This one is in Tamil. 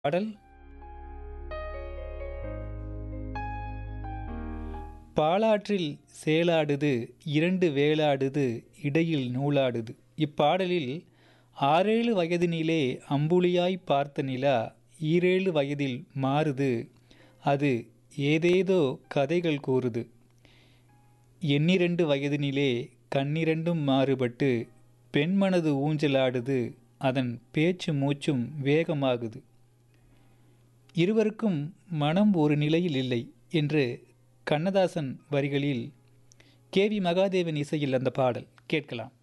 பாடல் பாலாற்றில் சேலாடுது இரண்டு வேலாடுது இடையில் நூலாடுது இப்பாடலில் ஆறேழு வயதினிலே அம்புலியாய் பார்த்த நிலா ஈரேழு வயதில் மாறுது அது ஏதேதோ கதைகள் கூறுது எண்ணிரண்டு வயதினிலே கண்ணிரண்டும் மாறுபட்டு பெண்மனது ஊஞ்சலாடுது அதன் பேச்சு மூச்சும் வேகமாகுது இருவருக்கும் மனம் ஒரு நிலையில் இல்லை என்று கண்ணதாசன் வரிகளில் கே வி மகாதேவன் இசையில் அந்த பாடல் கேட்கலாம்